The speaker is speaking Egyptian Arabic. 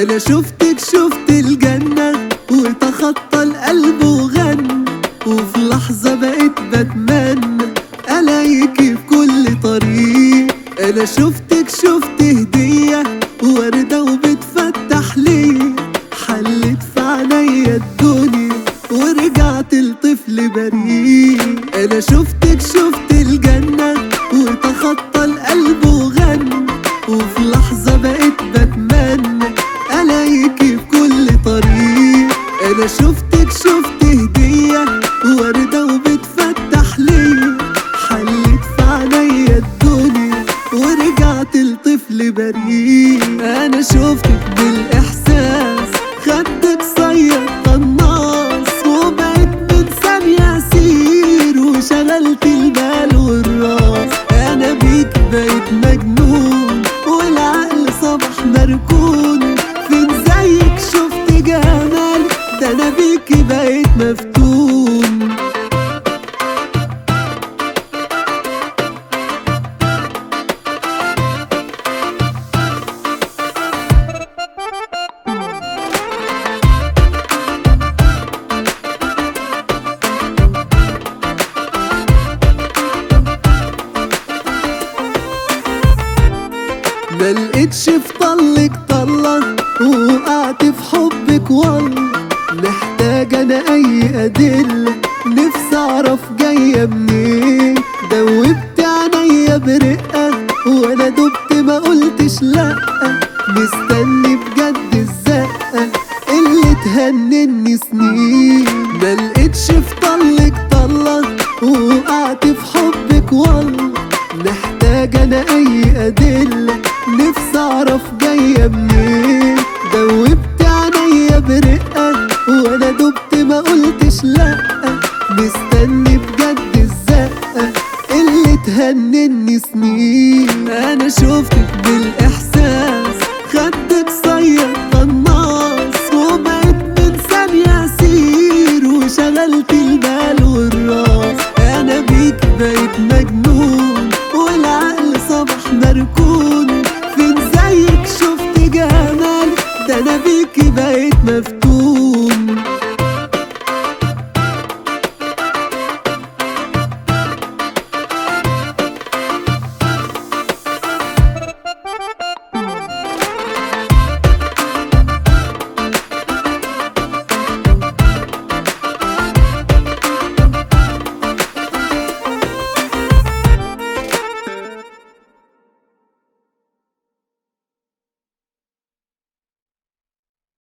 انا شفتك شفت الجنة وتخطى القلب وغنى وفي لحظة بقيت بتمنى الاقيكي في كل طريق انا شفتك شفت هدية وردة وبتفتح لي حلت في عينيا الدنيا ورجعت لطفل بريء انا شفتك شفت الجنة وتخطى القلب وغنى وفي لحظة بقيت بتمنى الاقيكي في كل طريق انا شفتك شفت هدية وردة وبتفتح لي حلت في عينيا الدنيا ورجعت لطفل بريء انا شفتك بالاحساس خدك صيد قناص وبقيت من ثانية اسير وشغلت البال والراس انا بيك بقيت مجنون والعقل صبح مركون فين زيك شفت جمال ده انا بيكي بقيت مفتون ملقتش في طلك طلة ووقعت في حبك والله محتاج انا اي ادلة نفسي اعرف جاية منين دوبت عينيا برقة وانا دبت ما قلتش لا مستني بجد الزقة اللي تهنني سنين ملقتش في طلك طلة ووقعت في حبك والله محتاج انا اي ادله نفسي اعرف جايه منين دوبت عينيا برقه وانا دبت ما قلتش لا مستني بجد الزقه اللي تهنني سنين انا شفتك بالاحساس